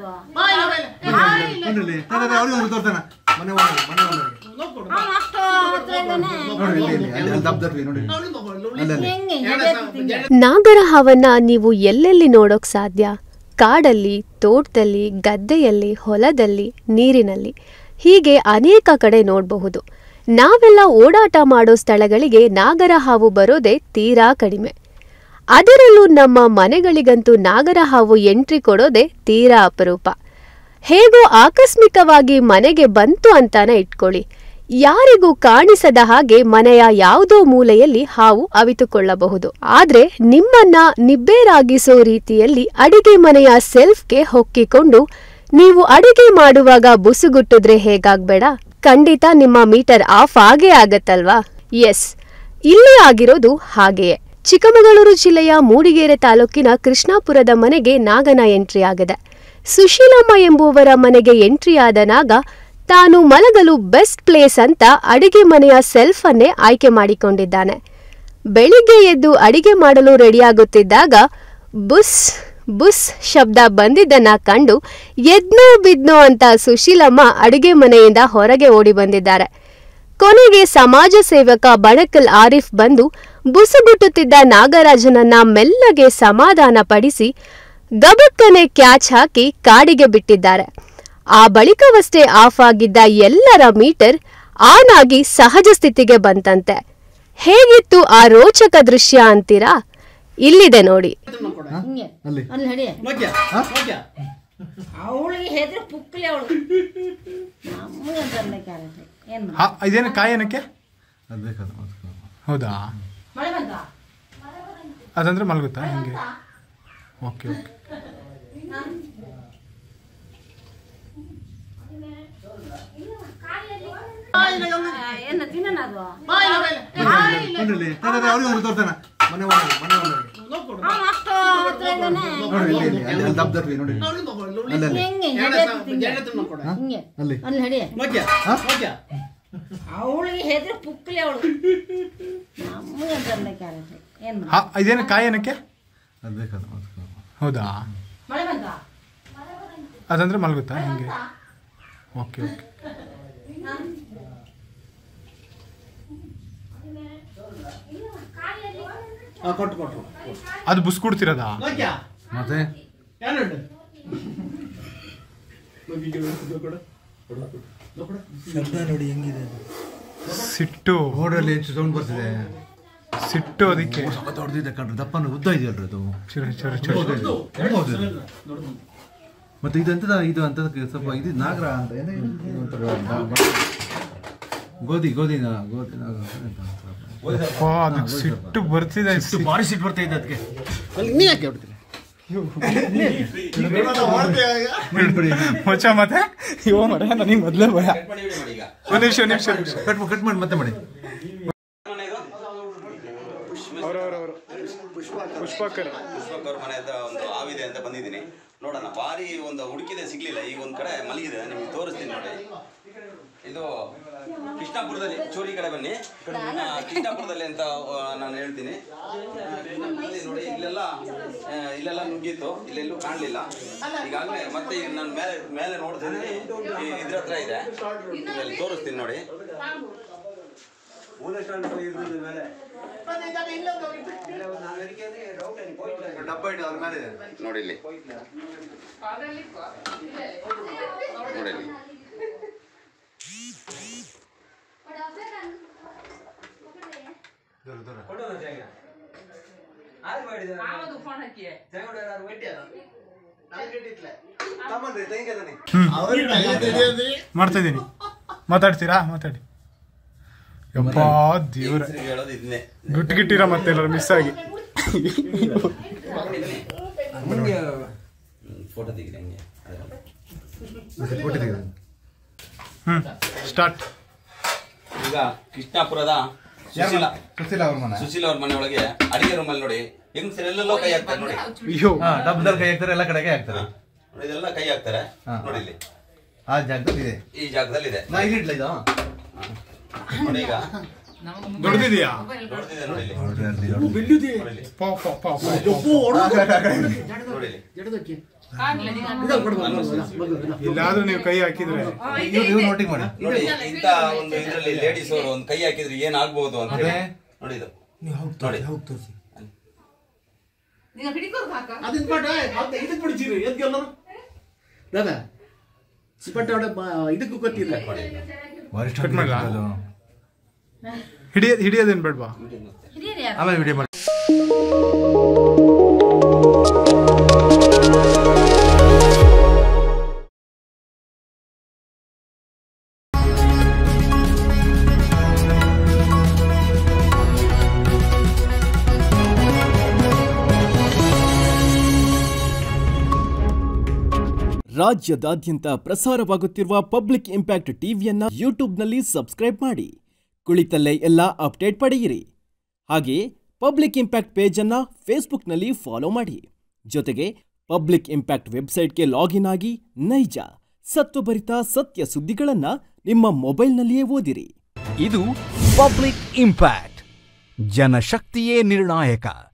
ನೋಡ್ರಿ ಅವ್ರಿಗೆ ಒಂದು ತೋರ್ತಾನ ಮನೆ ಒಳಗೆ ಮನೆ ಒಳಗೆ ಅವ್ನು ಅಷ್ಟು ಹತ್ರ ಇದ್ದಾನೆ. ನೋಡ್ರಿ ಇಲ್ಲಿ ಇಲ್ಲಿ ಅಲ್ಲಿ ಅಲ್ಲಿ ದಬ್ದತ್ವಿ ನೋಡಿ ಅಲ್ಲಲ್ಲಿ ಹೆಂಗೆ ಹೆದರ್ತಿದ್ದೆ. ನಾಗರಹಾವನ್ನ ನೀವು ಎಲ್ಲೆಲ್ಲಿ ನೋಡೋಕ್ ಸಾಧ್ಯ ಕಾಡಲ್ಲಿ ತೋಟದಲ್ಲಿ ಗದ್ದೆಯಲ್ಲಿ ಹೊಲದಲ್ಲಿ ನೀರಿನಲ್ಲಿ ಹೀಗೆ ಅನೇಕ ಕಡೆ ನೋಡಬಹುದು ನಾವೆಲ್ಲ ಓಡಾಟ ಮಾಡೋ ಸ್ಥಳಗಳಿಗೆ ನಾಗರಹಾವು ಬರೋದೇ ತೀರಾ ಕಡಿಮೆ ಅದರಲ್ಲೂ ನಮ್ಮ ಮನೆಗಳಿಗಂತೂ ನಾಗರಹಾವು ಎಂಟ್ರಿ ಕೊಡೋದೇ ತೀರಾ ಅಪರೂಪ ಹೇಗೋ ಆಕಸ್ಮಿಕವಾಗಿ ಮನೆಗೆ ಬಂತು ಅಂತಾನೆ ಇಟ್ಕೊಳ್ಳಿ ಯಾರಿಗೂ ಕಾಣಿಸದ ಹಾಗೆ ಮನೆಯ ಯಾವುದೋ ಮೂಲೆಯಲ್ಲಿ ಹಾವು ಅವಿತುಕೊಳ್ಳಬಹುದು ಆದ್ರೆ ನಿಮ್ಮನ್ನ ನಿಬ್ಬೇರಾಗಿಸೋ ರೀತಿಯಲ್ಲಿ ಅಡಿಗೆ ಮನೆಯ ಸೆಲ್ಫ್ಗೆ ಹೊಕ್ಕಿಕೊಂಡು ನೀವು ಅಡಿಗೆ ಮಾಡುವಾಗ ಬುಸುಗುಟ್ಟಿದ್ರೆ ಹೇಗಾಗ್ಬೇಡ ಖಂಡಿತ ನಿಮ್ಮ ಮೀಟರ್ ಆಫ್ ಆಗೇ ಆಗತ್ತಲ್ವಾ ಎಸ್ ಇಲ್ಲಿ ಆಗಿರೋದು ಹಾಗೆಯೇ ಚಿಕ್ಕಮಗಳೂರು ಜಿಲ್ಲೆಯ ಮೂಡಿಗೆರೆ ತಾಲೂಕಿನ ಕೃಷ್ಣಾಪುರದ ಮನೆಗೆ ನಾಗನ ಎಂಟ್ರಿ ಆಗಿದೆ ಸುಶೀಲಮ್ಮ ಎಂಬುವರ ಮನೆಗೆ ಎಂಟ್ರಿಯಾದ ನಾಗ ತಾನು ಮಲಗಲು ಬೆಸ್ಟ್ ಪ್ಲೇಸ್ ಅಂತ ಅಡಿಗೆ ಮನೆಯ ಸೆಲ್ಫ್ ಅನ್ನೇ ಆಯ್ಕೆ ಮಾಡಿಕೊಂಡಿದ್ದಾನೆ ಬೆಳಿಗ್ಗೆ ಎದ್ದು ಅಡಿಗೆ ಮಾಡಲು ರೆಡಿಯಾಗುತ್ತಿದ್ದಾಗ ಬುಸ್ ಬುಸ್ ಶಬ್ದ ಬಂದಿದ್ದನ್ನ ಕಂಡು ಎದ್ನೋ ಬಿದ್ನೋ ಅಂತ ಸುಶೀಲಮ್ಮ ಅಡುಗೆ ಮನೆಯಿಂದ ಹೊರಗೆ ಓಡಿ ಬಂದಿದ್ದಾರೆ ಕೊನೆಗೆ ಸಮಾಜ ಸೇವಕ ಬಣಕಲ್ ಆರಿಫ್ ಬಂದು ಬುಸುಗುಟ್ಟುತ್ತಿದ್ದ ನಾಗರಾಜನನ್ನ ಮೆಲ್ಲಗೆ ಸಮಾಧಾನ ಪಡಿಸಿ ಗಬಕ್ಕನೆ ಕ್ಯಾಚ್ ಹಾಕಿ ಕಾಡಿಗೆ ಬಿಟ್ಟಿದ್ದಾರೆ ಆ ಬಳಿಕವಷ್ಟೇ ಆಫ್ ಆಗಿದ್ದ ಎಲ್ಲರ ಮೀಟರ್ ಆನ್ ಆಗಿ ಸಹಜ ಸ್ಥಿತಿಗೆ ಬಂತಂತೆ ಹೇಗಿತ್ತು ಆ ರೋಚಕ ದೃಶ್ಯ ಅಂತೀರಾ ಇಲ್ಲಿದೆ ನೋಡಿ ಹಿಂಗೆ ಅಲ್ಲಿ ಅಲ್ಲಿ ನಡಿ ಅವಳಿಗೆ ಹೆದ್ರ ಪುಕ್ಕಲಿ ಅವಳು ನಮಗೆ ಬಂದೆ ಕ್ಯಾರೆಟ್ ಏನ್ ಮಾಡೋದು? ಹಾ ಇದೇನು ಕಾಯಿ ಏನಕ್ಕೆ ಅದು ಬೇಕಾದ್ರೆ ಮಾಡ್ಕೊ. ಹೌದಾ ಮಳೆ ಬಂತ ಅದಂದ್ರೆ ಮಲಗುತ್ತಾ ಹಿಂಗೆ ಓಕೆ ಓಕೆ ಏನು ತಿನ್ನೋಣ ಅದು ನೋಡ್ರಿ ಇಲ್ಲಿ ಅವ್ರಿಗೆ ಒಂದು ತೋರ್ತಾನ ಮನೆ ಒಳಗೆ ಮನೆ ಒಳಗೆ ಅವ್ನು ಅಷ್ಟು ಹತ್ರ ಇದ್ದಾನೆ. ನೋಡ್ರಿ ಇಲ್ಲಿ ಇಲ್ಲಿ ಅಲ್ಲಿ ಅಲ್ಲಿ ದಬ್ದತ್ವಿ ನೋಡಿ ಅಲ್ಲಲ್ಲಿ ಹೆಂಗೆ ಹೆದರ್ತಿದ್ದೆ. ಹಿಂಗೆ ಅಲ್ಲಿ ಅಲ್ಲಿ ನಡಿ ಅವಳಿಗೆ ಹೆದ್ರ ಪುಕ್ಕಲಿ ಅವಳು ನಮಗೆ ಬಂದೆ ಕ್ಯಾರೆಟ್ ಏನ್ ಮಾಡೋದು? ಹಾ ಇದೇನು ಕಾಯಿ ಏನಕ್ಕೆ ಅದು ಬೇಕಾದ್ರೆ ಮಾಡ್ಕೊ. ಹೌದಾ ಮಳೆ ಬಂತ ಅದಂದ್ರೆ ಮಲಗುತ್ತಾ ಹಿಂಗೆ ಓಕೆ ಓಕೆ ಅದು ಬುಸ್ ಕೊಡ್ತಿರೋದಾ ಮತ್ತೆ ಸಿಟ್ಟು ರೋಡಲ್ಲಿ ಹೆಚ್ಚು ಸೌಂಡ್ ಬರ್ತಿದೆ ಸಿಟ್ಟು ಅದಕ್ಕೆ ಸಖತ್ ಹೊಡೆದಿದೆ ಕಣ್ರಿ ದಪ್ಪನ ಉದ್ದ ಇದೆಯಲ್ರಿ ಅದು ಚುರು ಚುರು ಚುರು ಹೌದು ಇದು. ಮತ್ತೆ ಇದು ಎಂತದ ಇದು ಅಂತದಕ್ಕೆ ಸ್ವಲ್ಪ ಇದು ನಾಗರ ಅಂತ ಏನೇ ಇದು? ಇದು ಒಂಥರ ಬ- ಬ- ಗೋಧಿ ಗೋಧಿ ನಾ- ಗೋಧಿ ನಾಗ ಎಂತ ಅಂತಾರೆ? ಅಪ್ಪ, ಅದಕ್ಕೆ ಸಿಟ್ಟು ಬರ್ತಿದೆ ಇದು ಭಾರಿ ಸಿಟ್ಟು ಬರ್ತಾ ಇದೆ ಅದಕ್ಕೆ ಮಚ್ಚ ಮತ್ತೆ ಇವ ಮರ ನನಗೆ ಮೊದಲೇ ಭಯ ಒಂದು ನಿಮಿಷ ಒಂದು ನಿಮಿಷ ನಿಮಿಷ ಕಟ್ ಕಟ್ ಮಾಡಿ ಮತ್ತೆ ಮಾಡಿ ಅವರವರವರು ಪುಷ್ಪಕರ್ ಪುಷ್ಪಕ್ ಅವ್ರ ಮನೆ ಹತ್ರ ಒಂದು ಆವಿದೆ ಅಂತ ಬಂದಿದ್ದೀನಿ ನೋಡೋಣ ಭಾರಿ ಒಂದು ಹುಡುಕಿದೆ ಸಿಗ್ಲಿಲ್ಲ ಈಗ ಒಂದ್ ಕಡೆ ಮಲಗಿದೆ ನಿಮ್ಗೆ ತೋರಿಸ್ತೀನಿ ನೋಡಿ ಇದು ಕೃಷ್ಣಾಪುರದಲ್ಲಿ ಚೋರಿ ಕಡೆ ಬನ್ನಿ ಆ, ಕೃಷ್ಣಾಪುರದಲ್ಲಿ ಅಂತ ಆ, ನಾನು ಹೇಳ್ತೀನಿ ಆ, ಕೃಷ್ಣಾಪುರದಲ್ಲಿ ನೋಡಿ ಇಲ್ಲೆಲ್ಲ ಆ, ಇಲ್ಲೆಲ್ಲ ನುಗ್ಗಿತ್ತು ಇಲ್ಲೆಲ್ಲೂ ಕಾಣಲಿಲ್ಲ ಈಗಾಗಲೇ ಮತ್ತೆ ಈಗ ನಾನು ಮೇಲೆ ಮೇಲೆ ನೋಡ್ತಿದ್ದೀನಿ ಈ- ಇದ್ರ ಹತ್ರ ಇದೆ ಇಲ್ಲಿ ತೋರಿಸ್ತೀನಿ ನೋಡಿ ಡಬ್ಬ ಇಟ್ಟು ಅದ್ರ ಮೇಲೆ ಇದೆ ನೋಡಿ ಇಲ್ಲಿ ನೋಡಿ ಇಲ್ಲಿ ದೂರ ದೂರ ಮಾಡ್ತಾ ಇದ್ದೀನಿ ಮಾತಾಡ್ತೀರಾ ಮಾತಾಡಿ ಯಪ್ಪ ದೇವ್ರ ಹೆಸ್ರು ಹೇಳೋದು ಇದನ್ನೇ ಗುಟ್ಟು ಗಿಟ್ಟಿರ ಮತ್ತೆ ಎಲ್ಲರೂ ಮಿಸ್ ಆಗಿ ಫೋಟೋ ತೆಗಿದೆ ಹಂಗೆ ಅದರಲ್ಲಿ. ಮತ್ತೆ ಕೊಟ್ಟಿದ್ದೀವಿ ಹ್ಮ್ ಸ್ಟಾರ್ಟ್ ಈಗ ಕೃಷ್ಣಾಪುರದ ಸುಶೀಲ ಸುಶೀಲ ಅವ್ರ ಮನೆ ಸುಶೀಲ ಅವ್ರ ಮನೆ ಒಳಗೆ ಅಡಿಗೆ ರೂಮಲ್ಲಿ ನೋಡಿ ಹೆಂಗಸರೆಲ್ಲೆಲ್ಲೋ ಕೈ ಹಾಕ್ತಾರೆ ನೋಡಿ ಅಯ್ಯೋ ಹಾ ಡಬ್ಬದಲ್ಲಿ ಕೈ ಹಾಕ್ತಾರೆ ಎಲ್ಲ ಕಡೆಗೆ ಹಾಕ್ತಾರೆ ನೋಡಿ ಇದೆಲ್ಲ ಕೈ ಹಾಕ್ತಾರೆ ಹಾ. ನೋಡಿ ಇಲ್ಲಿ ಆ ಜಾಗದಲ್ಲಿ ಇದೆ ಈ ಜಾಗದಲ್ಲಿ ಇದೆ ನಾ ಇಲ್ಲಿ ಇಡ್ಲಾ ಇದು ನೋಡಿ ಈಗ ದೊಡ್ಡದಿದೆಯಾ ದೊಡ್ಡದಿದೆ ನೋಡಿ ಇಲ್ಲಿ. ನೋಡ್ರಿ ಅಲ್ಲಿ ನೋಡಿ. ಪಾ ಪಾ ಪಾ ಪಾ. ನೋಡಿ ಇಲ್ಲಿ. ಎಲ್ಲಾದ್ರೂ ನೀವು ಕೈ ಹಾಕಿದ್ರೆ ಇವ್ರು ಇವ್ರು ನೋಟಿಂಗ್ ಮಾಡಿ ನೋಡಿ ಇಂತ ಒಂದು ಇದ್ರಲ್ಲಿ ಲೇಡೀಸ್ ಅವರು ಒಂದು ಕೈ ಹಾಕಿದ್ರೆ ಏನ್ ಆಗ್ಬಹುದು ಅಂತ ಹೇಳಿ ನೋಡಿ ಇದು ನೋಡಿ ಅದನ್ನ ಮಾಡ ಮತ್ತೆ ಇದಕ್ಕೆ ಬಿಡ್ತೀರಿ ಎದ್ಗೆ ಎಲ್ಲರೂ ದಾದಾ ಸಿಪಟ್ಟ ಹೊಡೆ ಇದಕ್ಕೂ ಗೊತ್ತಿಲ್ಲ ವರಿಷ್ಠ ಕಟ್ ಮಾಡ್ಲಾ? ಹಿಡಿಯೋದ್ ಹಿಡಿಯೋದೇನ್ ಬೇಡ್ವಾ ಹಿರಿಯರು ಯಾರು ಆಮೇಲೆ ವಿಡಿಯೋ ಮಾಡಿ ರಾಜ್ಯದಾದ್ಯಂತ ಪ್ರಸಾರವಾಗುತ್ತಿರುವ ಪಬ್ಲಿಕ್ ಇಂಪ್ಯಾಕ್ಟ್ ಟಿವಿಯನ್ನ ಯೂಟ್ಯೂಬ್ನಲ್ಲಿ ಸಬ್ಸ್ಕ್ರೈಬ್ ಮಾಡಿ ಕುಳಿತಲ್ಲೇ ಎಲ್ಲ ಅಪ್ಡೇಟ್ ಪಡೆಯಿರಿ ಹಾಗೆಯೇ ಪಬ್ಲಿಕ್ ಇಂಪ್ಯಾಕ್ಟ್ ಪೇಜನ್ನ ಫೇಸ್ಬುಕ್ನಲ್ಲಿ ಫಾಲೋ ಮಾಡಿ ಜೊತೆಗೆ ಪಬ್ಲಿಕ್ ಇಂಪ್ಯಾಕ್ಟ್ ವೆಬ್ಸೈಟ್ಗೆ ಲಾಗಿನ್ ಆಗಿ ನೈಜ ಸತ್ವಭರಿತ ಸತ್ಯ ಸುದ್ದಿಗಳನ್ನ ನಿಮ್ಮ ಮೊಬೈಲ್ನಲ್ಲಿಯೇ ಓದಿರಿ ಇದು ಪಬ್ಲಿಕ್ ಇಂಪ್ಯಾಕ್ಟ್ ಜನಶಕ್ತಿಯೇ ನಿರ್ಣಾಯಕ